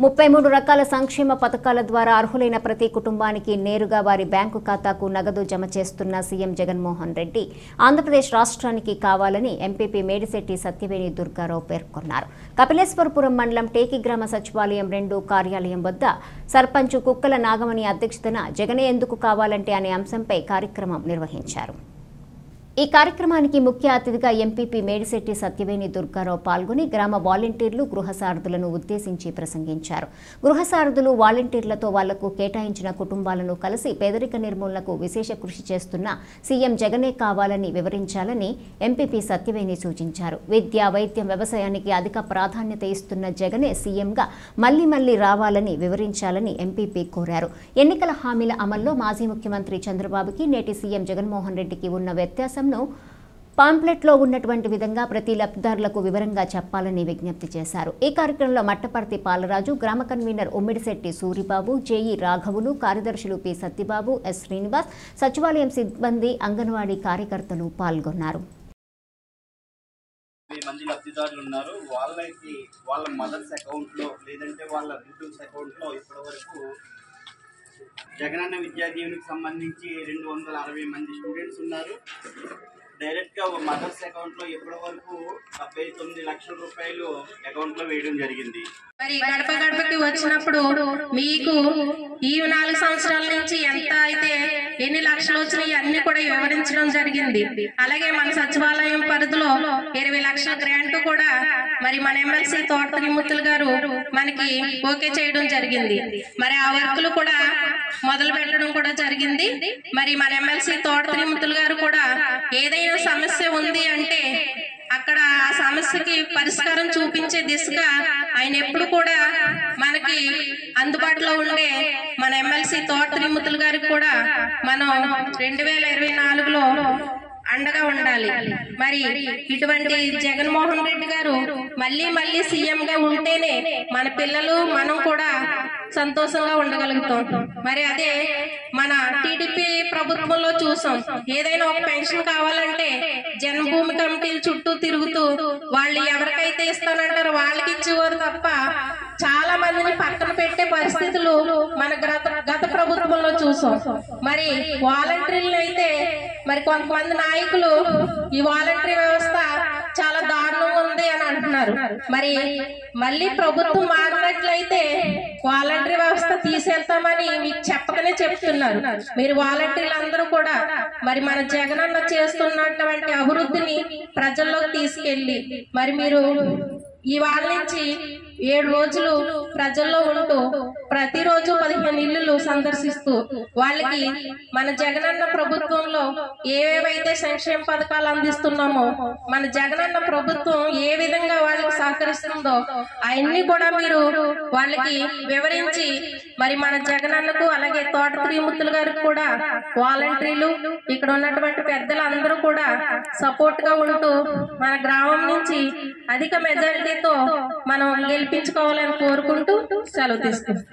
ముప్పై మూడు రకాల సంక్షేమ పథకాల ద్వారా అర్హులైన ప్రతి కుటుంబానికి నేరుగా వారి బ్యాంకు ఖాతాకు నగదు జమ చేస్తున్న సీఎం జగన్మోహన్ రెడ్డి ఆంధ్రప్రదేశ్ రాష్ట్రానికి కావాలని ఎంపీపీ మేడిశెట్టి సత్యవేణి దుర్గారావు పేర్కొన్నారు కపిలేశ్వరపురం మండలం టేకి గ్రామ సచివాలయం రెండు కార్యాలయం వద్ద సర్పంచ్ కుక్కల నాగమణి అధ్యక్షతన జగనే ఎందుకు కావాలంటే అనే అంశంపై కార్యక్రమం నిర్వహించారు ఈ కార్యక్రమానికి ముఖ్య అతిథిగా ఎంపీపీ మేడిశెట్టి సత్యవేణి దుర్గారావు పాల్గొని గ్రామ వాలంటీర్లు గృహ సారథులను ఉద్దేశించి ప్రసంగించారు గృహ సారథులు వాలంటీర్లతో వాళ్లకు కేటాయించిన కుటుంబాలను కలిసి పేదరిక నిర్మూలనకు విశేష కృషి చేస్తున్న సీఎం జగనే కావాలని వివరించాలని ఎంపీపీ సత్యవేణి సూచించారు విద్య వైద్యం వ్యవసాయానికి అధిక ప్రాధాన్యత ఇస్తున్న జగనే సీఎంగా మళ్లీ మళ్లీ రావాలని వివరించాలని ఎంపీపీ కోరారు ఎన్నికల హామీల అమల్లో మాజీ ముఖ్యమంత్రి చంద్రబాబుకి నేటి సీఎం జగన్మోహన్ రెడ్డికి ఉన్న వ్యత్యాసంను పాంప్లెట్లో ఉన్నటువంటి విధంగా ప్రతి లబ్ధిదారులకు వివరంగా చెప్పాలని విజ్ఞప్తి చేశారు ఈ కార్యక్రమంలో మట్టపర్తి పాలరాజు గ్రామ కన్వీనర్ ఉమ్మిడిశెట్టి సూరిబాబు జేఈ రాఘవులు కార్యదర్శులు పి సత్యబాబు ఎస్ శ్రీనివాస్ సచివాలయం సిబ్బంది అంగన్వాడీ కార్యకర్తలు పాల్గొన్నారు వెయ్యి మంది లబ్ధిదారులు ఉన్నారు వాళ్ళకి వాళ్ళ మదర్స్ అకౌంట్ లో లేదంటే వాళ్ళ రిలేటివ్స్ అకౌంట్ లో ఇప్పటి వరకు జగనన్న విద్యా దీవెనకి సంబంధించి రెండు వందల అరవై మంది స్టూడెంట్స్ ఉన్నారు డైరెక్ట్ గా మదర్స్ అకౌంట్ లో ఇప్పటి వరకు డెబ్బై తొమ్మిది లక్షల రూపాయలు అకౌంట్ లో వేయడం జరిగింది మరి గడప గడపకి వచ్చినప్పుడు మీకు ఈ నాలుగు సంవత్సరాల నుంచి ఎంత అయితే ఎన్ని లక్షలు వచ్చినాయి అన్ని కూడా వివరించడం జరిగింది అలాగే మన సచివాలయం పరిధిలో ఇరవై లక్షల గ్రాంట్ కూడా మరి మన ఎమ్మెల్సీ తోట త్రిమూర్తులు గారు మనకి ఓకే చేయడం జరిగింది మరి ఆ వర్కులు కూడా మొదలు పెట్టడం కూడా జరిగింది మరి మన ఎమ్మెల్సీ తోట త్రిమూర్తులు గారు కూడా ఏదైనా సమస్య ఉంది అంటే అక్కడ ఆ సమస్యకి పరిష్కారం చూపించే దిశగా ఆయన ఎప్పుడు కూడా మనకి అందుబాటులో ఉండే మన ఎమ్మెల్సీ తోట త్రిమూర్తులు గారికి కూడా మనం రెండు వేల ఇరవై నాలుగులో అండగా ఉండాలి మరి ఇటువంటి జగన్మోహన్ రెడ్డి గారు మళ్ళీ మళ్ళీ సీఎం గా ఉంటేనే మన పిల్లలు మనం కూడా సంతోషంగా ఉండగలుగుతాం మరి అదే మన టీడీపీ ప్రభుత్వంలో చూసాం ఏదైనా ఒక పెన్షన్ కావాలంటే జన్మభూమి కమిటీల చుట్టూ తిరుగుతూ వాళ్ళు ఎవరికైతే ఇస్తానంటారో వాళ్ళకి ఇచ్చేవారు తప్ప చాలా మందిని పక్కన పెట్టే పరిస్థితులు మన గత గత ప్రభుత్వంలో చూసాం మరి వాలంటీర్లు అయితే మరి కొంతమంది నాయకులు ఈ వాలంటరీ వ్యవస్థ చాలా దారుణంగా ఉంది అని అంటున్నారు మరి మళ్ళీ ప్రభుత్వం మారినట్లయితే వాలంటరీ వ్యవస్థ తీసేస్తామని మీకు చెప్పకనే చెప్తున్నారు మీరు వాలంటీర్లు అందరూ కూడా మరి మన జగనన్న చేస్తున్నటువంటి అభివృద్ధిని ప్రజల్లోకి తీసుకెళ్లి మరి మీరు ఈ వాళ్ళ నుంచి ఏడు రోజులు ప్రజల్లో ఉంటూ ప్రతిరోజు పదిహేను ఇల్లులు సందర్శిస్తూ వాళ్ళకి మన జగనన్న ప్రభుత్వంలో ఏవేవైతే సంక్షేమ పథకాలు అందిస్తున్నామో మన జగనన్న ప్రభుత్వం ఏ విధంగా వాళ్ళకి సహకరిస్తుందో అవన్నీ కూడా మీరు వాళ్ళకి వివరించి మరి మన జగనన్నకు అలాగే తోట త్రిమూర్తులు గారికి కూడా వాలంటీర్లు ఇక్కడ ఉన్నటువంటి పెద్దలు అందరూ కూడా సపోర్ట్ గా ఉంటూ మన గ్రామం నుంచి అధిక మెజారిటీతో మనం గెలిపించుకోవాలని కోరుకుంటూ సెలవు తీసుకుంటాం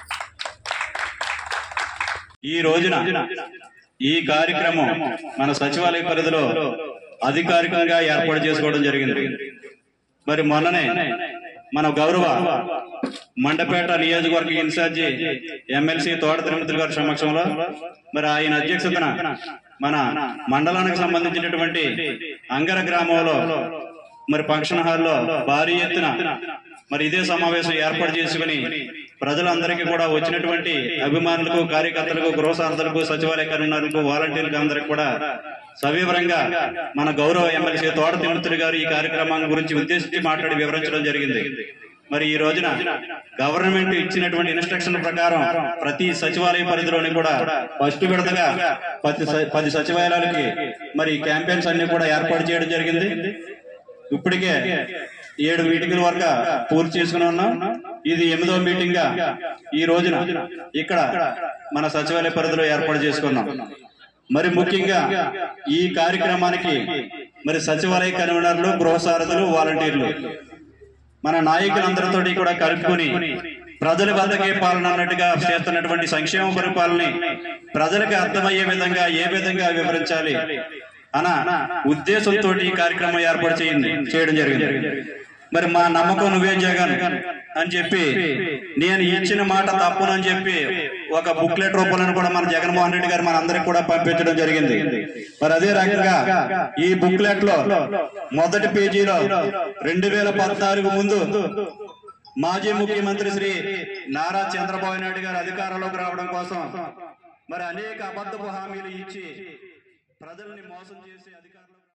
ఈ రోజున ఈ కార్యక్రమం మన సచివాలయ పరిధిలో అధికారికంగా ఏర్పాటు చేసుకోవడం జరిగింది మరి మొన్ననే మన గౌరవ మండపేట నియోజకవర్గ ఇన్ఛార్జి ఎమ్మెల్సీ తోట తిరుమతులు గారి సమక్షంలో మరి ఆయన అధ్యక్షతన మన మండలానికి సంబంధించినటువంటి అంగర గ్రామంలో మరి ఫంక్షన్ హాల్లో భారీ ఎత్తున మరి ఇదే సమావేశం ఏర్పాటు చేసుకుని ప్రజలందరికీ కూడా వచ్చినటువంటి అభిమానులకు కార్యకర్తలకు గృహసారథులకు సచివాలయ కన్వీనర్లకు వాలంటీర్లకు అందరికి కూడా సవివరంగా మన గౌరవ ఎమ్మెల్సీ తోట తిరుమతులు గారు ఈ కార్యక్రమాన్ని గురించి ఉద్దేశించి మాట్లాడి వివరించడం జరిగింది మరి ఈ రోజున గవర్నమెంట్ ఇచ్చినటువంటి ఇన్స్ట్రక్షన్ ప్రకారం ప్రతి సచివాలయ పరిధిలోని కూడా ఫస్ట్ విడతగా పది స- పది సచివాలయాలకి మరి క్యాంపెయిన్స్ అన్ని కూడా ఏర్పాటు చేయడం జరిగింది ఇప్పటికే ఏడు మీటింగుల వరకు పూర్తి చేసుకుని ఉన్నాం ఇది ఎనిమిదో మీటింగ్ గా ఈ రోజున ఇక్కడ మన సచివాలయ పరిధిలో ఏర్పాటు చేసుకున్నాం మరి ముఖ్యంగా ఈ కార్యక్రమానికి మరి సచివాలయ కన్వీనర్లు గృహ సారథులు వాలంటీర్లు మన నాయకులందరితోటి కూడా కలుపుకొని ప్రజల వద్దకే పాలన అన్నట్టుగా చేస్తున్నటువంటి సంక్షేమ పరిపాలనని ప్రజలకు అర్థమయ్యే విధంగా ఏ విధంగా వివరించాలి అన్న ఉద్దేశంతో ఈ కార్యక్రమం ఏర్పాటు చేయండి చేయడం జరిగింది మరి మా నమ్మకం నువ్వే జగన్ అని చెప్పి నేను ఇచ్చిన మాట తప్పునని చెప్పి ఒక బుక్లెట్ రూపంలో కూడా మన జగన్మోహన్ రెడ్డి గారు మనందరికి కూడా పంపించడం జరిగింది మరి అదే రకంగా ఈ బుక్లెట్ లో మొదటి పేజీలో రెండు వేల పద్నాలుగు ముందు మాజీ ముఖ్యమంత్రి శ్రీ నారా చంద్రబాబు నాయుడు గారు అధికారంలోకి రావడం కోసం మరి అనేక అబద్ధపు హామీలు ఇచ్చి ప్రజల్ని మోసం చేసి అధికారంలో